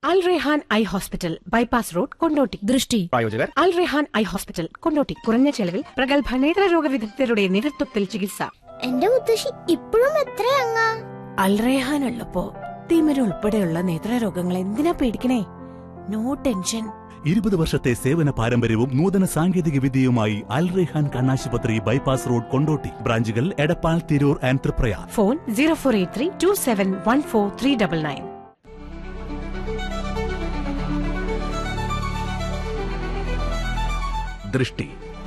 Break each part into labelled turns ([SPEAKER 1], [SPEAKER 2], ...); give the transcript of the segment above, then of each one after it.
[SPEAKER 1] അൽ Rehan eye hospital bypass road Kondotty
[SPEAKER 2] ദൃഷ്ടി
[SPEAKER 3] പ്രായോജകർ
[SPEAKER 1] Al Rehan eye hospital Kondotty കുറഞ്ഞ ചെലവിൽ പ്രഗത്ഭ നേത്രരോഗ വിദഗ്ധരുടെ നേതൃത്വത്തിൽ ചികിത്സ
[SPEAKER 4] എന്റെ മുത്തശ്ശി ഇപ്പോഴും എത്രയങ്ങാ
[SPEAKER 2] അൽറേഹാൻ ഉള്ളപ്പോ തിമിര ഉൾപ്പെടെയുള്ള നേത്രരോഗങ്ങൾ എന്തിനാ പേടിക്കണേ നോ ടെൻഷൻ
[SPEAKER 5] ഇരുപത് വർഷത്തെ സേവന പാരമ്പര്യവും നൂതന സാങ്കേതിക വിദ്യയുമായി അൽ റെഹാൻ കണ്ണാശുപത്രി ബൈപ്പാസ് റോഡ് കൊണ്ടോട്ടി ബ്രാഞ്ചുകൾ Edappal Tirur and Triprayar
[SPEAKER 1] phone zero four eight three two seven one four three double nine
[SPEAKER 3] ദൃഷ്ടി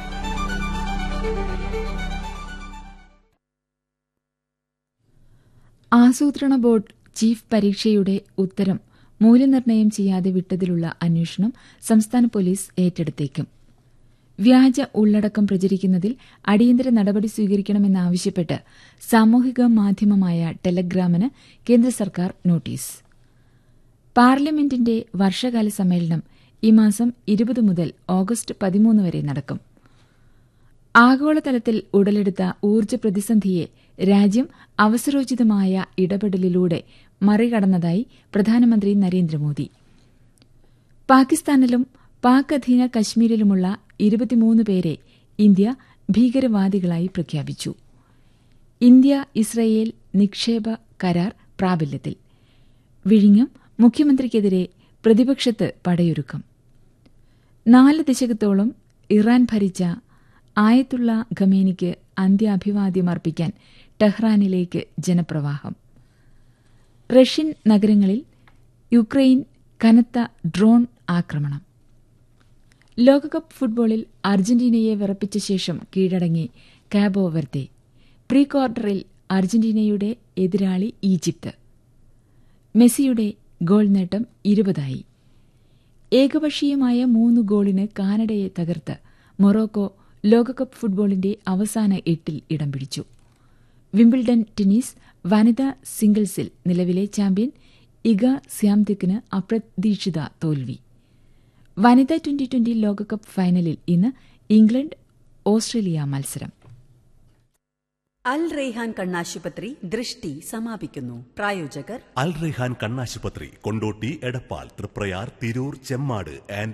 [SPEAKER 6] ആസൂത്രണ ബോർഡ് ചീഫ് പരീക്ഷയുടെ ഉത്തരം മൂല്യനിർണ്ണയം ചെയ്യാതെ വിട്ടതിലുള്ള അന്വേഷണം സംസ്ഥാന പോലീസ് ഏറ്റെടുത്തേക്കും വ്യാജ ഉള്ളടക്കം പ്രചരിക്കുന്നതിൽ അടിയന്തര നടപടി സ്വീകരിക്കണമെന്നാവശ്യപ്പെട്ട് സാമൂഹിക മാധ്യമമായ ടെലഗ്രാമിന് കേന്ദ്ര സർക്കാർ നോട്ടീസ് പാർലമെന്റിന്റെ വർഷകാല സമ്മേളനം ഈ മാസം ഇരുപത് മുതൽ ഓഗസ്റ്റ് പതിമൂന്ന് വരെ നടക്കും ആഗോളതലത്തിൽ ഉടലെടുത്ത ഊർജ്ജ പ്രതിസന്ധിയെ രാജ്യം അവസരോചിതമായ ഇടപെടലിലൂടെ മറികടന്നതായി പ്രധാനമന്ത്രി നരേന്ദ്രമോദി പാകിസ്ഥാനിലും പാക് അധീന കശ്മീരിലുമുള്ള ഇരുപത്തിമൂന്ന് പേരെ ഇന്ത്യ ഭീകരവാദികളായി പ്രഖ്യാപിച്ചു ഇന്ത്യ ഇസ്രയേൽ നിക്ഷേപ കരാർ പ്രാബല്യത്തിൽ വിഴിഞ്ഞം മുഖ്യമന്ത്രിക്കെതിരെ പ്രതിപക്ഷത്ത് പടയൊരുക്കം നാല് ദശകത്തോളം ഇറാൻ ഭരിച്ച ആയത്തുള്ള ഖമേനിക്ക് അന്ത്യാഭിവാദ്യമർപ്പിക്കാൻ ടെഹ്റാനിലേക്ക് ജനപ്രവാഹം റഷ്യൻ നഗരങ്ങളിൽ യുക്രൈൻ കനത്ത ഡ്രോൺ ആക്രമണം ലോകകപ്പ് ഫുട്ബോളിൽ അർജന്റീനയെ വിറപ്പിച്ച ശേഷം കീഴടങ്ങി കാബോ വെർദെ പ്രീ ക്വാർട്ടറിൽ അർജന്റീനയുടെ എതിരാളി ഈജിപ്ത് മെസ്സിയുടെ ഗോൾ നേട്ടം ഇരുപതായി ഏകപക്ഷീയമായ മൂന്ന് ഗോളിന് കാനഡയെ തകർത്ത് മൊറോക്കോ ലോകകപ്പ് ഫുട്ബോളിന്റെ അവസാന എട്ടിൽ ഇടം പിടിച്ചു വിംബിൾഡൺ ടെന്നീസ് വനിതാ സിംഗിൾസിൽ നിലവിലെ ചാമ്പ്യൻ ഇഗ സ്യാംതിക്കിന് അപ്രതീക്ഷിത തോൽവി വനിതാ ട്വന്റി ട്വന്റി ലോകകപ്പ് ഫൈനലിൽ ഇന്ന് ഇംഗ്ലണ്ട് ഓസ്ട്രേലിയ മത്സരം
[SPEAKER 7] അൽ റെയ്ഹാൻ കണ്ണാശുപത്രി ദൃഷ്ടി സമാപിക്കുന്നു പ്രായോജകർ
[SPEAKER 5] അൽ റെഹാൻ കണ്ണാശുപത്രി കൊണ്ടോട്ടി എടപ്പാൾ തൃപ്രയാർ തിരൂർ ചെമ്മാട് ആൻഡ്